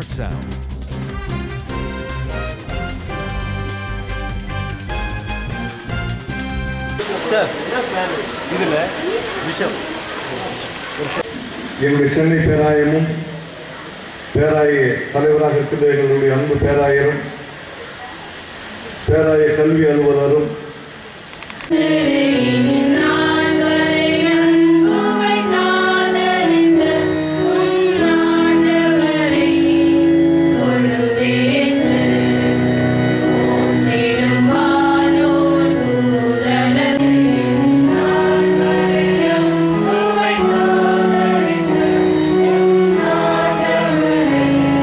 Great sound. Sir இதுல விஷம் எங்களுடைய சென்னை பேராயமும் பேராய தலைவராக இருக்கின்ற எங்களுடைய அன்பு பேராயரும் பேராய கல்வி அலுவலரும் நான் வரையன் உமை நானறிந்த உன்னாண்டவரை தொழுதேற்று போற்றிடும் வானோர் தூதரை நான் வரையன் உமை நானறிந்த உன்னாண்டவரை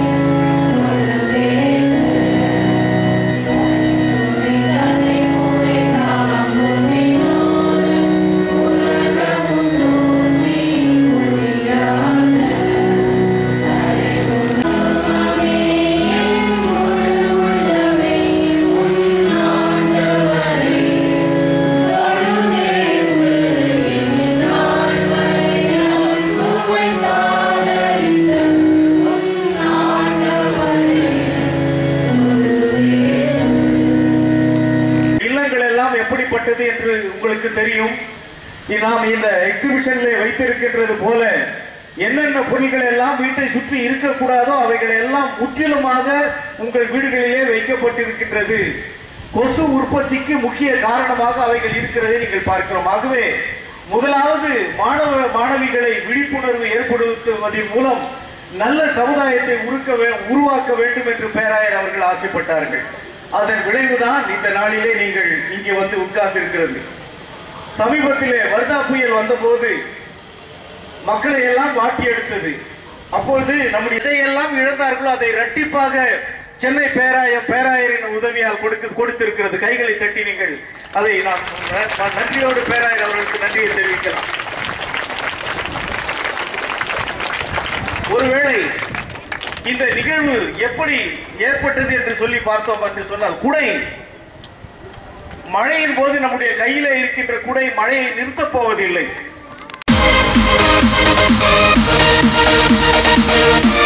இல்லங்கள் எல்லாம் எப்படிப்பட்டது என்று உங்களுக்கு தெரியும் இ- நாம் இந்த எக்ஸிபிஷன்ல வைத்திருக்கின்றது போல என்னென்ன பொருள்கள் எல்லாம் வீட்டை சுற்றி இருக்கக்கூடாதோ அவைகள் எல்லாம் முற்றிலுமாக உங்கள் வீடுகளிலே வைக்கப்பட்டிருக்கின்றது கொசு உற்பத்திக்கு முக்கிய காரணமாக அவைகள் இருக்கிறதை நீங்கள் பார்க்கிறோம் ஆகவே முதலாவது மாணவ மாணவிகளை விழிப்புணர்வு ஏற்படுத்துவதன் மூலம் நல்ல சமுதாயத்தை உருக்க வே- உருவாக்க வேண்டும் என்று பேராயர் அவர்கள் ஆசைப்பட்டார்கள் அதன் விளைவுதான் இந்த நாளிலே நீங்கள் இங்கே வந்து உட்கார்ந்திருக்கிறது சமீபத்திலே வர்தா புயல் வந்தபோது மக்களை எல்லாம் வாட்டி எடுத்தது அப்பொழுது நம்முடைய எதையெல்லாம் இழந்தார்களோ அதை இரட்டிப்பாக சென்னை பேராய பேராயரின் உதவியால் கொடுத்து கொடுத்திருக்கிறது கைகளை தட்டி நீங்கள் அதை நான் ந- நன்றியோடு பேராயர் அவர்களுக்கு நன்றியை தெரிவிக்கலாம் ஒருவேளை இந்த நிகழ்வு எப்படி ஏற்பட்டது என்று சொல்லி பார்த்தோம் என்று சொன்னால் குடை மழையின் போது நம்முடைய கையில இருக்கின்ற குடை மழையை நிறுத்தப் போவதில்லை